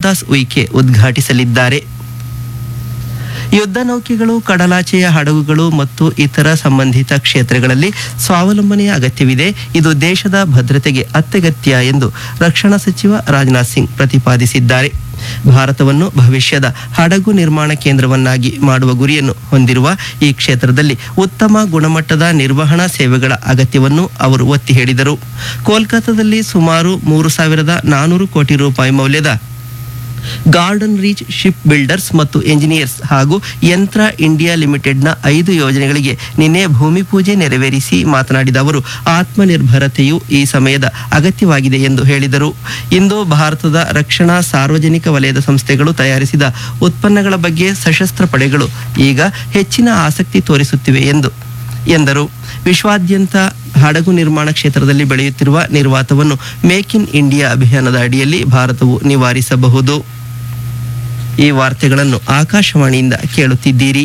lotus Uike ಉದ್ಘಾಟಿಸಲಿದ್ದಾರೆ ಯುದ್ಧ ನೌಕೆಗಳು ಕಡಲಾಚೆಯ ಹಡಗುಗಳು ಮತ್ತು ಇತರ ಸಂಬಂಧಿತ ಕ್ಷೇತ್ರಗಳಲ್ಲಿ ಸ್ವಾವಲಂಬನೆಯ ಅಗತ್ಯವಿದೆ ಇದು ದೇಶದ ಭದ್ರತೆಗೆ ಅತ್ಯಗತ್ಯ ಎಂದು ರಕ್ಷಣಾ ಸಚಿವ ರಾಜನಾಥ್ ಸಿಂಗ್ ಪ್ರತಿಪಾದಿಸಿದ್ದಾರೆ ಭಾರತವನ್ನು ಭವಿಷ್ಯದ ಹಡಗು ನಿರ್ಮಾಣ ಕೇಂದ್ರವನ್ನಾಗಿ ಮಾಡುವ ಗುರಿಯನ್ನು ಹೊಂದಿರುವ ಈ ಕ್ಷೇತ್ರದಲ್ಲಿ ಉತ್ತಮ ಗುಣಮಟ್ಟದ ನಿರ್ವಹಣಾ ಸೇವೆಗಳ ಅಗತ್ಯವನ್ನು ಅವರು ಒತ್ತಿ ಹೇಳಿದರು ಕೋಲ್ಕತ್ತಾದಲ್ಲಿ ಸುಮಾರು ಮೂರು ಸಾವಿರದ ನಾನೂರು ಕೋಟಿ ರೂಪಾಯಿ ಮೌಲ್ಯದ ಗಾರ್ಡನ್ ರೀಚ್ ಶಿಪ್ ಬಿಲ್ಡರ್ಸ್ ಮತ್ತು ಎಂಜಿನಿಯರ್ಸ್ ಹಾಗೂ ಯಂತ್ರ ಇಂಡಿಯಾ ಲಿಮಿಟೆಡ್ನ ಐದು ಯೋಜನೆಗಳಿಗೆ ನಿನ್ನೆ ಭೂಮಿ ಪೂಜೆ ನೆರವೇರಿಸಿ ಮಾತನಾಡಿದ ಅವರು ಆತ್ಮನಿರ್ಭರತೆಯು ಈ ಸಮಯದ ಅಗತ್ಯವಾಗಿದೆ ಎಂದು ಹೇಳಿದರು ಇಂದು ಭಾರತದ ರಕ್ಷಣಾ ಸಾರ್ವಜನಿಕ ವಲಯದ ಸಂಸ್ಥೆಗಳು ತಯಾರಿಸಿದ ಉತ್ಪನ್ನಗಳ ಬಗ್ಗೆ ಸಶಸ್ತ್ರ ಪಡೆಗಳು ಈಗ ಹೆಚ್ಚಿನ ಆಸಕ್ತಿ ತೋರಿಸುತ್ತಿವೆ ಎಂದು ಎಂದರು ವಿಶ್ವಾದ್ಯಂತ ಹಡಗು ನಿರ್ಮಾಣ ಕ್ಷೇತ್ರದಲ್ಲಿ ಬೆಳೆಯುತ್ತಿರುವ ನಿರ್ವಾತವನ್ನು ಮೇಕ್ ಇನ್ ಇಂಡಿಯಾ ಅಭಿಯಾನದ ಅಡಿಯಲ್ಲಿ ಭಾರತವು ನಿವಾರಿಸಬಹುದು ಈ ವಾರ್ತೆಗಳನ್ನು ಆಕಾಶವಾಣಿಯಿಂದ ಕೇಳುತ್ತಿದ್ದೀರಿ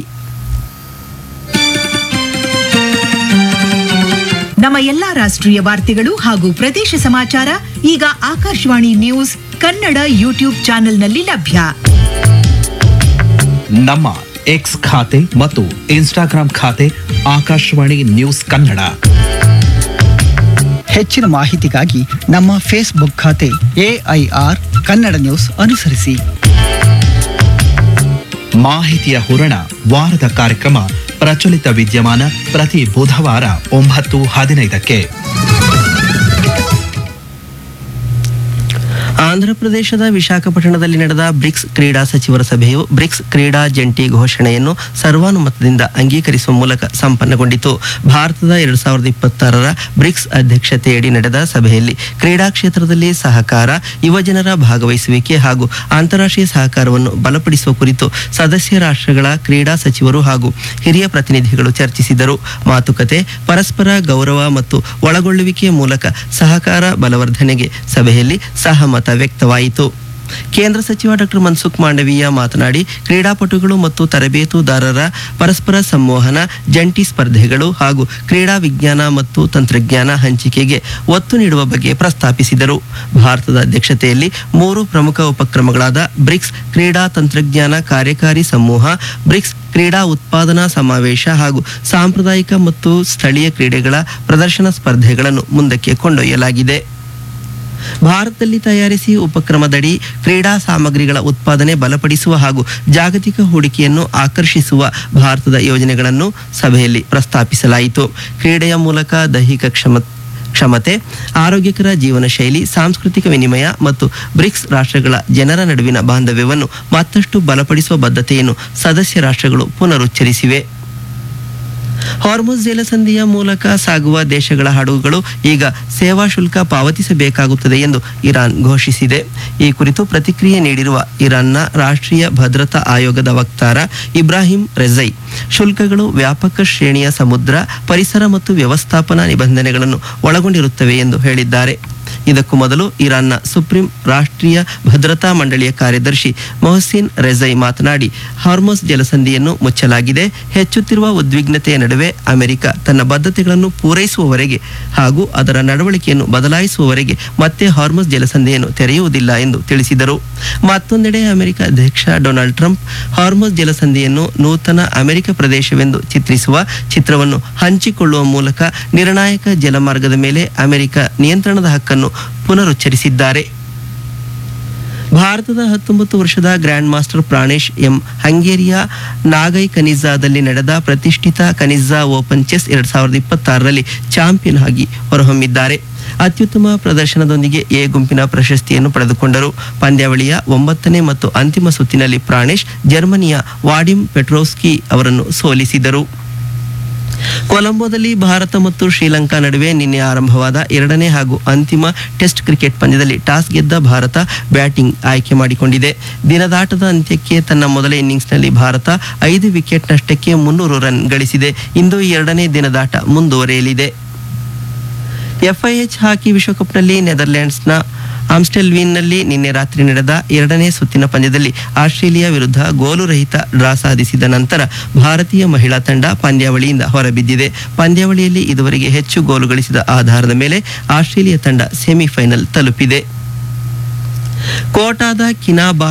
ನಮ್ಮ ಎಲ್ಲಾ ರಾಷ್ಟ್ರೀಯ ವಾರ್ತೆಗಳು ಹಾಗೂ ಪ್ರದೇಶ ಸಮಾಚಾರ ಈಗ ಆಕಾಶವಾಣಿ ನ್ಯೂಸ್ ಕನ್ನಡ ಯೂಟ್ಯೂಬ್ ಚಾನೆಲ್ನಲ್ಲಿ ಲಭ್ಯ ನಮ್ಮ ಎಕ್ಸ್ ಖಾತೆ ಮತ್ತು ಇನ್ಸ್ಟಾಗ್ರಾಂ ಖಾತೆ ಆಕಾಶವಾಣಿ ನ್ಯೂಸ್ ಕನ್ನಡ ಹೆಚ್ಚಿನ ಮಾಹಿತಿಗಾಗಿ ನಮ್ಮ ಫೇಸ್ಬುಕ್ ಖಾತೆ ಎಐಆರ್ ಕನ್ನಡ ನ್ಯೂಸ್ ಅನುಸರಿಸಿ ಮಾಹಿತಿಯ ಹೂರಣ ವಾರದ ಕಾರ್ಯಕ್ರಮ ಪ್ರಚಲಿತ ವಿದ್ಯಮಾನ ಪ್ರತಿ ಬುಧವಾರ ಒಂಬತ್ತು ಹದಿನೈದಕ್ಕೆ ಆಂಧ್ರಪ್ರದೇಶದ ವಿಶಾಖಪಟ್ಟಣದಲ್ಲಿ ನಡೆದ ಬ್ರಿಕ್ಸ್ ಕ್ರೀಡಾ ಸಚಿವರ ಸಭೆಯು ಬ್ರಿಕ್ಸ್ ಕ್ರೀಡಾ ಜಂಟಿ ಘೋಷಣೆಯನ್ನು ಸರ್ವಾನುಮತದಿಂದ ಅಂಗೀಕರಿಸುವ ಮೂಲಕ ಸಂಪನ್ನಗೊಂಡಿತು ಭಾರತದ ಎರಡು ಸಾವಿರದ ಇಪ್ಪತ್ತಾರರ ಬ್ರಿಕ್ಸ್ ಅಧ್ಯಕ್ಷತೆಯಡಿ ನಡೆದ ಸಭೆಯಲ್ಲಿ ಕ್ರೀಡಾ ಕ್ಷೇತ್ರದಲ್ಲಿ ಸಹಕಾರ ಯುವಜನರ ಭಾಗವಹಿಸುವಿಕೆ ಹಾಗೂ ಅಂತಾರಾಷ್ಟ್ರೀಯ ಸಹಕಾರವನ್ನು ಬಲಪಡಿಸುವ ಕುರಿತು ಸದಸ್ಯ ರಾಷ್ಟ್ರಗಳ ಕ್ರೀಡಾ ಸಚಿವರು ಹಾಗೂ ಹಿರಿಯ ಪ್ರತಿನಿಧಿಗಳು ಚರ್ಚಿಸಿದರು ಮಾತುಕತೆ ಪರಸ್ಪರ ಗೌರವ ಮತ್ತು ಒಳಗೊಳ್ಳುವಿಕೆಯ ಮೂಲಕ ಸಹಕಾರ ಬಲವರ್ಧನೆಗೆ ಸಭೆಯಲ್ಲಿ ಸಹಮತ ವ್ಯಕ್ತವಾಯಿತು ಕೇಂದ್ರ ಸಚಿವ ಡಾಕ್ಟರ್ ಮನ್ಸುಖ್ ಮಾಂಡವೀಯ ಮಾತನಾಡಿ ಕ್ರೀಡಾಪಟುಗಳು ಮತ್ತು ತರಬೇತುದಾರರ ಪರಸ್ಪರ ಸಂವಹನ ಜಂಟಿ ಸ್ಪರ್ಧೆಗಳು ಹಾಗೂ ಕ್ರೀಡಾ ವಿಜ್ಞಾನ ಮತ್ತು ತಂತ್ರಜ್ಞಾನ ಹಂಚಿಕೆಗೆ ಒತ್ತು ನೀಡುವ ಬಗ್ಗೆ ಪ್ರಸ್ತಾಪಿಸಿದರು ಭಾರತದ ಅಧ್ಯಕ್ಷತೆಯಲ್ಲಿ ಮೂರು ಪ್ರಮುಖ ಉಪಕ್ರಮಗಳಾದ ಬ್ರಿಕ್ಸ್ ಕ್ರೀಡಾ ತಂತ್ರಜ್ಞಾನ ಕಾರ್ಯಕಾರಿ ಸಮೂಹ ಬ್ರಿಕ್ಸ್ ಕ್ರೀಡಾ ಉತ್ಪಾದನಾ ಸಮಾವೇಶ ಹಾಗೂ ಸಾಂಪ್ರದಾಯಿಕ ಮತ್ತು ಸ್ಥಳೀಯ ಕ್ರೀಡೆಗಳ ಪ್ರದರ್ಶನ ಸ್ಪರ್ಧೆಗಳನ್ನು ಮುಂದಕ್ಕೆ ಕೊಂಡೊಯ್ಯಲಾಗಿದೆ ಭಾರತದಲ್ಲಿ ತಯಾರಿಸಿ ಉಪಕ್ರಮದಡಿ ಕ್ರೀಡಾ ಸಾಮಗ್ರಿಗಳ ಉತ್ಪಾದನೆ ಬಲಪಡಿಸುವ ಹಾಗೂ ಜಾಗತಿಕ ಹೂಡಿಕೆಯನ್ನು ಆಕರ್ಷಿಸುವ ಭಾರತದ ಯೋಜನೆಗಳನ್ನು ಸಭೆಯಲ್ಲಿ ಪ್ರಸ್ತಾಪಿಸಲಾಯಿತು ಕ್ರೀಡೆಯ ಮೂಲಕ ದೈಹಿಕ ಕ್ಷಮ ಕ್ಷಮತೆ ಆರೋಗ್ಯಕರ ಜೀವನ ಶೈಲಿ ಸಾಂಸ್ಕೃತಿಕ ವಿನಿಮಯ ಮತ್ತು ಬ್ರಿಕ್ಸ್ ರಾಷ್ಟ್ರಗಳ ಜನರ ನಡುವಿನ ಬಾಂಧವ್ಯವನ್ನು ಮತ್ತಷ್ಟು ಬಲಪಡಿಸುವ ಬದ್ಧತೆಯನ್ನು ಸದಸ್ಯ ರಾಷ್ಟ್ರಗಳು ಪುನರುಚ್ಚರಿಸಿವೆ ಹಾರ್ಮುಜ್ ಜಲಸಂಧಿಯ ಮೂಲಕ ಸಾಗುವ ದೇಶಗಳ ಹಡಗುಗಳು ಈಗ ಸೇವಾ ಶುಲ್ಕ ಪಾವತಿಸಬೇಕಾಗುತ್ತದೆ ಎಂದು ಇರಾನ್ ಘೋಷಿಸಿದೆ ಈ ಕುರಿತು ಪ್ರತಿಕ್ರಿಯೆ ನೀಡಿರುವ ಇರಾನ್ನ ರಾಷ್ಟ್ರೀಯ ಭದ್ರತಾ ಆಯೋಗದ ವಕ್ತಾರ ಇಬ್ರಾಹಿಂ ರೆಜೈ ಶುಲ್ಕಗಳು ವ್ಯಾಪಕ ಶ್ರೇಣಿಯ ಸಮುದ್ರ ಪರಿಸರ ಮತ್ತು ವ್ಯವಸ್ಥಾಪನಾ ನಿಬಂಧನೆಗಳನ್ನು ಒಳಗೊಂಡಿರುತ್ತವೆ ಎಂದು ಹೇಳಿದ್ದಾರೆ ಇದಕ್ಕೂ ಮೊದಲು ಇರಾನ್ನ ಸುಪ್ರೀಂ ರಾಷ್ಟ್ರೀಯ ಭದ್ರತಾ ಮಂಡಳಿಯ ಕಾರ್ಯದರ್ಶಿ ಮೊಹಸಿನ್ ರೆಜೈ ಮಾತನಾಡಿ ಹಾರ್ಮೋಸ್ ಜಲಸಂಧಿಯನ್ನು ಮುಚ್ಚಲಾಗಿದೆ ಹೆಚ್ಚುತ್ತಿರುವ ಉದ್ವಿಗ್ನತೆಯ ನಡುವೆ ಅಮೆರಿಕ ತನ್ನ ಬದ್ಧತೆಗಳನ್ನು ಪೂರೈಸುವವರೆಗೆ ಹಾಗೂ ಅದರ ನಡವಳಿಕೆಯನ್ನು ಬದಲಾಯಿಸುವವರೆಗೆ ಮತ್ತೆ ಹಾರ್ಮೋಸ್ ಜಲಸಂಧಿಯನ್ನು ತೆರೆಯುವುದಿಲ್ಲ ಎಂದು ತಿಳಿಸಿದರು ಮತ್ತೊಂದೆಡೆ ಅಮೆರಿಕ ಅಧ್ಯಕ್ಷ ಡೊನಾಲ್ಡ್ ಟ್ರಂಪ್ ಹಾರ್ಮೋಸ್ ಜಲಸಂಧಿಯನ್ನು ನೂತನ ಅಮೆರಿಕ ಪ್ರದೇಶವೆಂದು ಚಿತ್ರಿಸುವ ಚಿತ್ರವನ್ನು ಹಂಚಿಕೊಳ್ಳುವ ಮೂಲಕ ನಿರ್ಣಾಯಕ ಜಲಮಾರ್ಗದ ಮೇಲೆ ಅಮೆರಿಕ ನಿಯಂತ್ರಣದ ಹಕ್ಕನ್ನು ಪುನರುಚ್ಚರಿಸಿದ್ದಾರೆ ಭಾರತದ ಹತ್ತೊಂಬತ್ತು ವರ್ಷದ ಗ್ರ್ಯಾಂಡ್ ಮಾಸ್ಟರ್ ಪ್ರಾಣೇಶ್ ಎಂ ಹಂಗೇರಿಯ ನಾಗೈ ಕನಿಜಾದಲ್ಲಿ ನಡೆದ ಪ್ರತಿಷ್ಠಿತ ಕನಿಜಾ ಓಪನ್ ಚೆಸ್ ಎರಡ್ ಸಾವಿರದ ಇಪ್ಪತ್ತಾರರಲ್ಲಿ ಚಾಂಪಿಯನ್ ಆಗಿ ಹೊರಹೊಮ್ಮಿದ್ದಾರೆ ಅತ್ಯುತ್ತಮ ಪ್ರದರ್ಶನದೊಂದಿಗೆ ಎ ಗುಂಪಿನ ಪ್ರಶಸ್ತಿಯನ್ನು ಪಡೆದುಕೊಂಡರು ಪಂದ್ಯಾವಳಿಯ ಒಂಬತ್ತನೇ ಮತ್ತು ಅಂತಿಮ ಸುತ್ತಿನಲ್ಲಿ ಪ್ರಾಣೇಶ್ ಜರ್ಮನಿಯ ವಾಡಿಮ್ ಪೆಟ್ರೋಸ್ಕಿ ಅವರನ್ನು ಸೋಲಿಸಿದರು ಕೊಲಂಬೋದಲ್ಲಿ ಭಾರತ ಮತ್ತು ಶ್ರೀಲಂಕಾ ನಡುವೆ ನಿನ್ನೆ ಆರಂಭವಾದ ಎರಡನೇ ಹಾಗೂ ಅಂತಿಮ ಟೆಸ್ಟ್ ಕ್ರಿಕೆಟ್ ಪಂದ್ಯದಲ್ಲಿ ಟಾಸ್ ಗೆದ್ದ ಭಾರತ ಬ್ಯಾಟಿಂಗ್ ಆಯ್ಕೆ ಮಾಡಿಕೊಂಡಿದೆ ದಿನದಾಟದ ಅಂತ್ಯಕ್ಕೆ ತನ್ನ ಮೊದಲ ಇನ್ನಿಂಗ್ಸ್ನಲ್ಲಿ ಭಾರತ ಐದು ವಿಕೆಟ್ ನಷ್ಟಕ್ಕೆ ಮುನ್ನೂರು ರನ್ ಗಳಿಸಿದೆ ಇಂದು ಈ ಎರಡನೇ ದಿನದಾಟ ಮುಂದುವರಿಯಲಿದೆ ಎಫ್ಐಎಚ್ ಹಾಕಿ ವಿಶ್ವಕಪ್ನಲ್ಲಿ ನೆದರ್ಲೆಂಡ್ಸ್ನ ಆಮ್ಸ್ಟೆಲ್ವೀನ್ನಲ್ಲಿ ನಿನ್ನೆ ರಾತ್ರಿ ನಡೆದ ಎರಡನೇ ಸುತ್ತಿನ ಪಂದ್ಯದಲ್ಲಿ ಆಸ್ಟ್ರೇಲಿಯಾ ವಿರುದ್ಧ ಗೋಲು ರಹಿತ ಡ್ರಾ ಸಾಧಿಸಿದ ನಂತರ ಭಾರತೀಯ ಮಹಿಳಾ ತಂಡ ಪಂದ್ಯಾವಳಿಯಿಂದ ಹೊರಬಿದ್ದಿದೆ ಪಂದ್ಯಾವಳಿಯಲ್ಲಿ ಇದುವರೆಗೆ ಹೆಚ್ಚು ಗೋಲು ಗಳಿಸಿದ ಆಧಾರದ ಮೇಲೆ ಆಸ್ಟ್ರೇಲಿಯಾ ತಂಡ ಸೆಮಿಫೈನಲ್ ತಲುಪಿದೆ ಕೋಟಾದ ಕಿನಾಬಾ